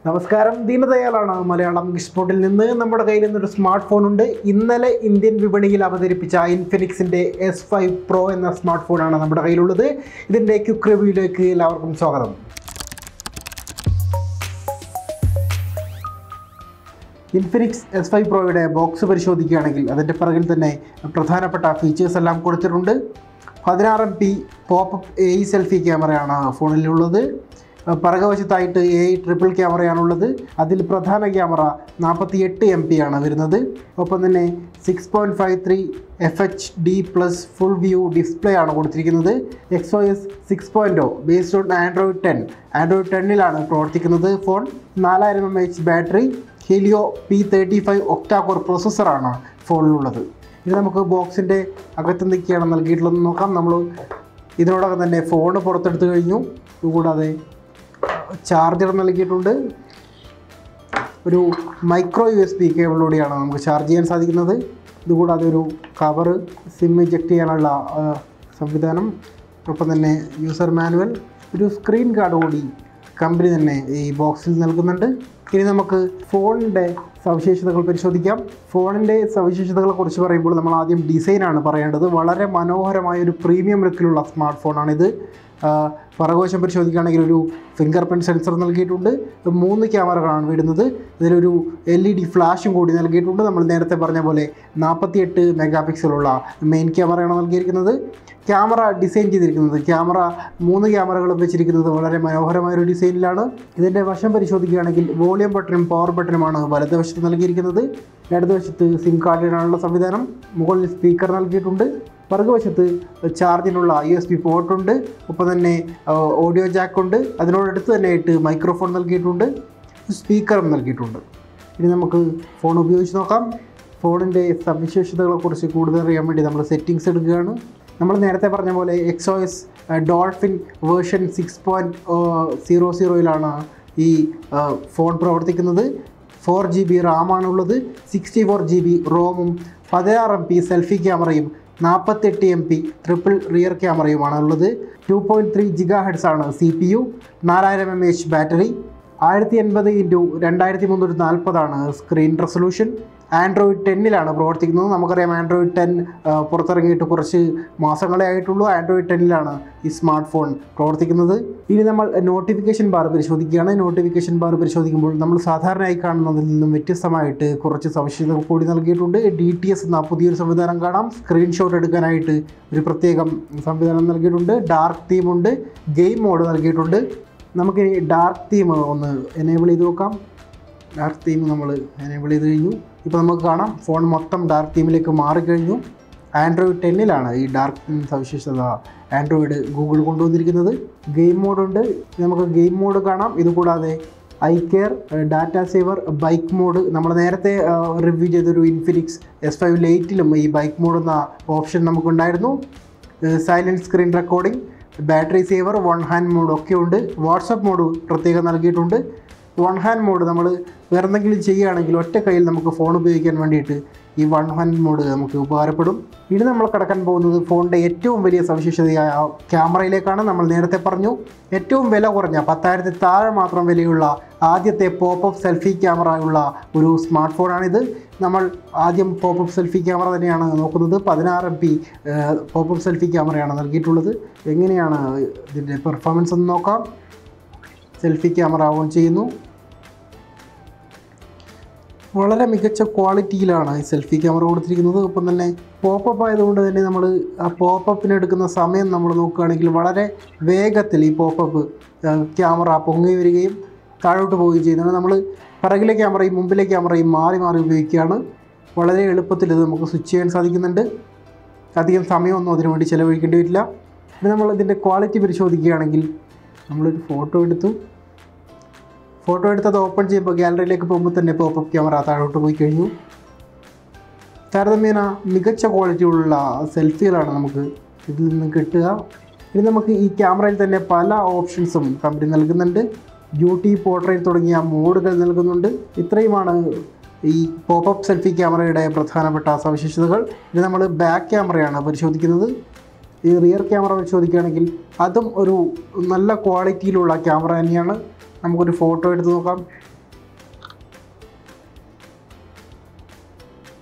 നമസ്കാരം ദീനദയാലാണ് മലയാളം സ്പോട്ടിൽ നിന്ന് നമ്മുടെ കയ്യിൽ നിന്നൊരു സ്മാർട്ട് ഫോൺ ഉണ്ട് ഇന്നലെ ഇന്ത്യൻ വിപണിയിൽ അവതരിപ്പിച്ച ഇൻഫിനിക്സിൻ്റെ എസ് ഫൈവ് പ്രോ എന്ന സ്മാർട്ട് ഫോണാണ് നമ്മുടെ കയ്യിലുള്ളത് ഇതിൻ്റെ ക്വിക്ക് റിവ്യൂയിലേക്ക് എല്ലാവർക്കും സ്വാഗതം ഇൻഫിനിക്സ് എസ് ഫൈവ് പ്രോയുടെ ബോക്സ് പരിശോധിക്കുകയാണെങ്കിൽ അതിൻ്റെ പിറകിൽ തന്നെ പ്രധാനപ്പെട്ട ഫീച്ചേഴ്സ് എല്ലാം കൊടുത്തിട്ടുണ്ട് പതിനാറ് M P popup A I selfie ക്യാമറയാണ് ഫോണിലുള്ളത് പിറകുവശത്തായിട്ട് എ ട്രിപ്പിൾ ക്യാമറയാണുള്ളത് അതിൽ പ്രധാന ക്യാമറ നാൽപ്പത്തി എട്ട് എം പി ആണ് വരുന്നത് ഒപ്പം തന്നെ six point five three F H D plus full view display ആണ് കൊടുത്തിരിക്കുന്നത് X O S six point O based on Android ten Android ടെന്നിലാണ് പ്രവർത്തിക്കുന്നത് ഫോൺ നാലായിരം M H battery Helio P thirty five octacore പ്രോസസ്സറാണ് ഫോണിലുള്ളത് ഇത് നമുക്ക് ബോക്സിൻ്റെ അകത്ത് എന്തൊക്കെയാണ് നൽകിയിട്ടുള്ളതെന്ന് നോക്കാം നമ്മൾ ഇതിനോടകം തന്നെ ഫോൺ പുറത്തെടുത്ത് കഴിഞ്ഞു ഇതുകൂടാതെ ചാർജർ നൽകിയിട്ടുണ്ട് ഒരു മൈക്രോ യു എസ് ബി കേബിളിലൂടെയാണ് നമുക്ക് ചാർജ് ചെയ്യാൻ സാധിക്കുന്നത് ഇതുകൂടാതെ ഒരു കവറ് സിം ഇജക്റ്റ് ചെയ്യാനുള്ള ആ, സംവിധാനം ഒപ്പം തന്നെ യൂസർ മാനുവൽ ഒരു സ്ക്രീൻ ഗാർഡ് കൂടി കമ്പനി തന്നെ ഈ ബോക്സിൽ നൽകുന്നുണ്ട് ഇനി നമുക്ക് ഫോണിൻ്റെ സവിശേഷതകൾ പരിശോധിക്കാം ഫോണിൻ്റെ സവിശേഷതകളെ കുറിച്ച് പറയുമ്പോൾ നമ്മൾ ആദ്യം ഡിസൈനാണ് പറയേണ്ടത് വളരെ മനോഹരമായ ഒരു പ്രീമിയം ലുക്കിലുള്ള സ്മാർട്ട് ഫോണാണിത് പറകോശം പരിശോധിക്കുകയാണെങ്കിൽ ഒരു ഫിംഗർ പ്രിൻറ്റ് സെൻസർ നൽകിയിട്ടുണ്ട് മൂന്ന് ക്യാമറകളാണ് വരുന്നത് ഇതിലൊരു എൽ ഇ ഡി ഫ്ലാഷും കൂടി നൽകിയിട്ടുണ്ട് നമ്മൾ നേരത്തെ പറഞ്ഞ പോലെ നാൽപ്പത്തിയെട്ട് മെഗാ പിക്സലുള്ള മെയിൻ ക്യാമറയാണ് നൽകിയിരിക്കുന്നത് ക്യാമറ ഡിസൈൻ ചെയ്തിരിക്കുന്നത് ക്യാമറ മൂന്ന് ക്യാമറകളും വെച്ചിരിക്കുന്നത് വളരെ മനോഹരമായ ഒരു ഡിസൈനിലാണ് ഇതിൻ്റെ വശം പരിശോധിക്കുകയാണെങ്കിൽ വോളിയം ബട്ടണും പവർ ബട്ടണുമാണ് വലതുവശത്ത് നൽകിയിരിക്കുന്നത് ഇടതുവശത്ത് സിം കാർഡിനാനുള്ള സംവിധാനം മുകളിൽ സ്പീക്കർ നൽകിയിട്ടുണ്ട് വശത്ത് ചാർജിനുള്ള യു എസ് ബി പോർട്ടുണ്ട് ഒപ്പം തന്നെ ഓഡിയോ ജാക്കുണ്ട് അതിനോടടുത്ത് തന്നെ ആയിട്ട് മൈക്രോഫോൺ നൽകിയിട്ടുണ്ട് സ്പീക്കറും നൽകിയിട്ടുണ്ട് ഇനി നമുക്ക് ഫോൺ ഉപയോഗിച്ച് നോക്കാം ഫോണിൻ്റെ സവിശേഷതകളെക്കുറിച്ച് കൂടുതൽ അറിയാൻ വേണ്ടി നമ്മൾ സെറ്റിങ്സ് എടുക്കുകയാണ് നമ്മൾ നേരത്തെ പറഞ്ഞ പോലെ X O S Dolphin version six point zero സീറോയിലാണ് ഈ ആ, ഫോൺ പ്രവർത്തിക്കുന്നത് ഫോർ ജി ബി റാമാണുള്ളത് സിക്സ്റ്റി ഫോർ ജി ബി റോമും പതിനാറ് എം പി സെൽഫി ക്യാമറയും നാൽപ്പത്തെട്ട് എം പി ട്രിപ്പിൾ റിയർ ക്യാമറയുമാണ് ഉള്ളത് two point three giga hertz ആണ് സി പി യു നാലായിരം എം എച്ച് ബാറ്ററി ആയിരത്തി എൺപത് ഇൻറ്റു രണ്ടായിരത്തി മുന്നൂറ്റി നാൽപ്പതാണ് സ്ക്രീൻ റെസൊല്യൂഷൻ ആൻഡ്രോയിഡ് ടെന്നിലാണ് പ്രവർത്തിക്കുന്നത് നമുക്കറിയാം ആൻഡ്രോയിഡ് ടെൻ പുറത്തിറങ്ങിയിട്ട് കുറച്ച് മാസങ്ങളെ ആയിട്ടുള്ളൂ ആൻഡ്രോയിഡ് ടെന്നിലാണ് ഈ സ്മാർട്ട് ഫോൺ പ്രവർത്തിക്കുന്നത് ഇനി നമ്മൾ നോട്ടിഫിക്കേഷൻ ബാർ പരിശോധിക്കുകയാണ് നോട്ടിഫിക്കേഷൻ ബാർ പരിശോധിക്കുമ്പോൾ നമ്മൾ സാധാരണയായി കാണുന്നതിൽ നിന്നും വ്യത്യസ്തമായിട്ട് കുറച്ച് സവിശേഷതകൾ കൂടി നൽകിയിട്ടുണ്ട് ഡി ടി എസ് എന്ന പുതിയൊരു സംവിധാനം കാണാം സ്ക്രീൻഷോട്ട് എടുക്കാനായിട്ട് ഒരു പ്രത്യേകം സംവിധാനം നൽകിയിട്ടുണ്ട് ഡാർക്ക് തീമുണ്ട് ഗെയിം മോഡ് നൽകിയിട്ടുണ്ട് നമുക്ക് ഡാർക്ക് തീം ഒന്ന് എനേബിൾ ചെയ്ത് നോക്കാം ഡാർക്ക് തീം നമ്മൾ എനേബിൾ ചെയ്ത് കഴിഞ്ഞു ഇപ്പോൾ നമുക്ക് കാണാം ഫോൺ മൊത്തം ഡാർക്ക് തീമിലേക്ക് മാറിക്കഴിഞ്ഞു ആൻഡ്രോയിഡ് ടെന്നിലാണ് ഈ ഡാർക്ക് തീം സവിശേഷത ആൻഡ്രോയിഡ് ഗൂഗിൾ കൊണ്ടുവന്നിരിക്കുന്നത് ഗെയിം മോഡുണ്ട് നമുക്ക് ഗെയിം മോഡ് കാണാം ഇതുകൂടാതെ eye care data saver bike mode നമ്മൾ നേരത്തെ റിവ്യൂ ചെയ്തൊരു ഇൻഫിനിക്സ് എസ് ഫൈവ് ലേറ്റിലും ഈ ബൈക്ക് മോഡ് എന്ന ഓപ്ഷൻ നമുക്കുണ്ടായിരുന്നു silent screen recording battery saver one hand mode ഒക്കെ ഉണ്ട് വാട്സപ്പ് മോഡ് പ്രത്യേകം നൽകിയിട്ടുണ്ട് വൺ ഹാൻഡ് മോഡ് നമ്മൾ വേറെ എന്തെങ്കിലും ചെയ്യുകയാണെങ്കിൽ ഒറ്റ കയ്യിൽ നമുക്ക് ഫോൺ ഉപയോഗിക്കാൻ വേണ്ടിയിട്ട് ഈ വൺ ഹാൻഡ് മോഡ് നമുക്ക് ഉപകാരപ്പെടും ഇനി നമ്മൾ കടക്കാൻ പോകുന്നത് ഫോണിൻ്റെ ഏറ്റവും വലിയ സവിശേഷതയായ ക്യാമറയിലേക്കാണ് നമ്മൾ നേരത്തെ പറഞ്ഞു ഏറ്റവും വില കുറഞ്ഞ പത്തായിരത്തി താഴെ മാത്രം വിലയുള്ള ആദ്യത്തെ പോപ്പപ്പ് സെൽഫി ക്യാമറ ഉള്ള ഒരു സ്മാർട്ട് ഫോണാണിത് നമ്മൾ ആദ്യം പോപ്പപ്പ് സെൽഫി ക്യാമറ തന്നെയാണ് നോക്കുന്നത് പതിനാറ് എം പി പോപ്പപ്പ് സെൽഫി ക്യാമറയാണ് നൽകിയിട്ടുള്ളത് എങ്ങനെയാണ് ഇതിൻ്റെ പെർഫോമൻസ് എന്ന് നോക്കാം സെൽഫി ക്യാമറ ഓൺ ചെയ്യുന്നു വളരെ മികച്ച ക്വാളിറ്റിയിലാണ് ഈ സെൽഫി ക്യാമറ കൊടുത്തിരിക്കുന്നത് ഒപ്പം തന്നെ പോപ്പപ്പ് ആയതുകൊണ്ട് തന്നെ നമ്മൾ ആ പോപ്പപ്പിന് എടുക്കുന്ന സമയം നമ്മൾ നോക്കുകയാണെങ്കിൽ വളരെ വേഗത്തിൽ ഈ പോപ്പപ്പ് ക്യാമറ പൊങ്ങി വരികയും താഴോട്ട് പോവുകയും ചെയ്യുന്നതാണ് നമ്മൾ പിറകിലെ ക്യാമറയും മുമ്പിലെ ക്യാമറയും മാറി മാറി ഉപയോഗിക്കുകയാണ് വളരെ എളുപ്പത്തിൽ ഇത് നമുക്ക് സ്വിച്ച് ചെയ്യാൻ സാധിക്കുന്നുണ്ട് അധികം സമയമൊന്നും അതിനു വേണ്ടി ചിലവഴിക്കേണ്ടി വരില്ല ഇനി നമ്മൾ ഇതിൻ്റെ ക്വാളിറ്റി പരിശോധിക്കുകയാണെങ്കിൽ നമ്മളൊരു ഫോട്ടോ എടുത്തു ഫോട്ടോ എടുത്തത് ഓപ്പൺ ചെയ്യുമ്പോൾ ഗാലറിയിലേക്ക് പോകുമ്പോൾ തന്നെ പോപ്പപ്പ് ക്യാമറ താഴോട്ട് പോയി കഴിഞ്ഞു താരതമ്യേന മികച്ച ക്വാളിറ്റിയുള്ള സെൽഫികളാണ് നമുക്ക് ഇതിൽ നിന്ന് കിട്ടുക ഇനി നമുക്ക് ഈ ക്യാമറയിൽ തന്നെ പല ഓപ്ഷൻസും കമ്പനി നൽകുന്നുണ്ട് ബ്യൂട്ടി പോർട്രേറ്റ് തുടങ്ങിയ മോഡുകൾ നൽകുന്നുണ്ട് ഇത്രയുമാണ് ഈ പോപ്പപ്പ് സെൽഫി ക്യാമറയുടെ പ്രധാനപ്പെട്ട സവിശേഷതകൾ ഇനി നമ്മൾ ബാക്ക് ക്യാമറയാണ് പരിശോധിക്കുന്നത് ഈ റിയർ ക്യാമറ പരിശോധിക്കുകയാണെങ്കിൽ അതും ഒരു നല്ല ക്വാളിറ്റിയിലുള്ള ക്യാമറ തന്നെയാണ് നമുക്കൊരു ഫോട്ടോ എടുത്ത് നോക്കാം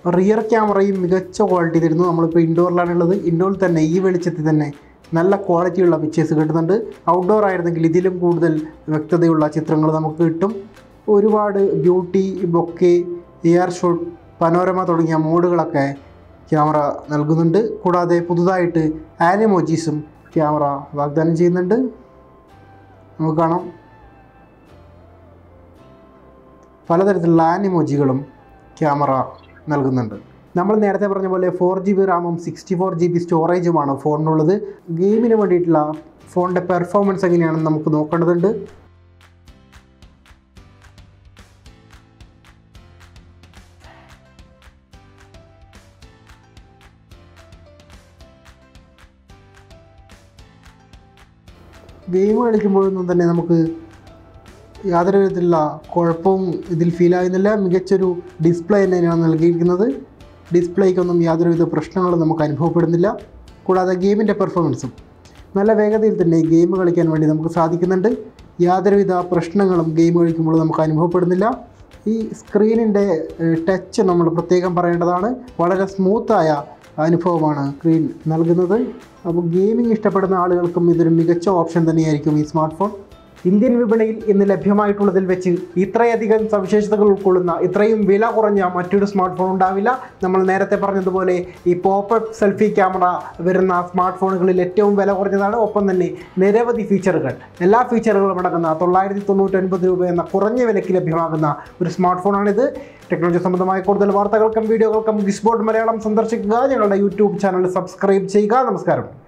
റിയർ ക്യാമറയും മികച്ച ക്വാളിറ്റി തരുന്നു നമ്മളിപ്പോൾ ഇൻഡോറിലാണ് ഉള്ളത് ഇൻഡോറിൽ തന്നെ ഈ വെളിച്ചത്തിൽ തന്നെ നല്ല ക്വാളിറ്റിയുള്ള പിക്ചേഴ്സ് കിട്ടുന്നുണ്ട് ഔട്ട്ഡോർ ആയിരുന്നെങ്കിൽ ഇതിലും കൂടുതൽ വ്യക്തതയുള്ള ചിത്രങ്ങൾ നമുക്ക് കിട്ടും ഒരുപാട് beauty bokeh air shot panorama തുടങ്ങിയ മോഡുകളൊക്കെ ക്യാമറ നൽകുന്നുണ്ട് കൂടാതെ പുതുതായിട്ട് ആനിമോജീസും ക്യാമറ വാഗ്ദാനം ചെയ്യുന്നുണ്ട് നമുക്ക് കാണാം പലതരത്തിലുള്ള ആനിമോജികളും ക്യാമറ നൽകുന്നുണ്ട് നമ്മൾ നേരത്തെ പറഞ്ഞ പോലെ ഫോർ ജി ബി റാമും സിക്സ്റ്റി ഫോർ ജി ബി സ്റ്റോറേജുമാണ് ഫോണിനുള്ളത് ഗെയിമിന് വേണ്ടിയിട്ടുള്ള ഫോണിൻ്റെ പെർഫോമൻസ് എങ്ങനെയാണെന്ന് നമുക്ക് നോക്കേണ്ടതുണ്ട് ഗെയിം കളിക്കുമ്പോഴൊന്നും തന്നെ നമുക്ക് യാതൊരു വിധത്തിലുള്ള കുഴപ്പവും ഇതിൽ ഫീൽ ആകുന്നില്ല മികച്ചൊരു ഡിസ്പ്ലേ തന്നെയാണ് നൽകിയിരിക്കുന്നത് ഡിസ്പ്ലേക്കൊന്നും യാതൊരുവിധ പ്രശ്നങ്ങളും നമുക്ക് അനുഭവപ്പെടുന്നില്ല കൂടാതെ ഗെയിമിൻ്റെ പെർഫോമൻസും നല്ല വേഗതയിൽ തന്നെ ഗെയിം കളിക്കാൻ വേണ്ടി നമുക്ക് സാധിക്കുന്നുണ്ട് യാതൊരുവിധ പ്രശ്നങ്ങളും ഗെയിം കളിക്കുമ്പോൾ നമുക്ക് അനുഭവപ്പെടുന്നില്ല ഈ സ്ക്രീനിൻ്റെ ടച്ച് നമ്മൾ പ്രത്യേകം പറയേണ്ടതാണ് വളരെ സ്മൂത്തായ അനുഭവമാണ് സ്ക്രീൻ നൽകുന്നത് അപ്പോൾ ഗെയിമിംഗ് ഇഷ്ടപ്പെടുന്ന ആളുകൾക്കും ഇതൊരു മികച്ച ഓപ്ഷൻ തന്നെയായിരിക്കും ഈ സ്മാർട്ട് ഫോൺ ഇന്ത്യൻ വിപണിയിൽ ഇന്ന് ലഭ്യമായിട്ടുള്ളതിൽ വെച്ച് ഇത്രയധികം സവിശേഷതകൾ ഉൾക്കൊള്ളുന്ന ഇത്രയും വില കുറഞ്ഞ മറ്റൊരു സ്മാർട്ട് ഫോൺ ഉണ്ടാവില്ല നമ്മൾ നേരത്തെ പറഞ്ഞതുപോലെ ഈ പോപ്പപ്പ് സെൽഫി ക്യാമറ വരുന്ന സ്മാർട്ട് ഫോണുകളിൽ ഏറ്റവും വില കുറഞ്ഞതാണ് ഒപ്പം തന്നെ നിരവധി ഫീച്ചറുകൾ എല്ലാ ഫീച്ചറുകളും അടങ്ങുന്ന തൊള്ളായിരത്തി തൊണ്ണൂറ്റൊൻപത് രൂപ എന്ന കുറഞ്ഞ വിലയ്ക്ക് ലഭ്യമാകുന്ന ഒരു സ്മാർട്ട് ഫോണാണിത് ടെക്നോളജി സംബന്ധമായ കൂടുതൽ വാർത്തകൾക്കും വീഡിയോകൾക്കും ഗിസ്ബോർഡ് മലയാളം സന്ദർശിക്കുക ഞങ്ങളുടെ യൂട്യൂബ് ചാനൽ സബ്സ്ക്രൈബ് ചെയ്യുക നമസ്കാരം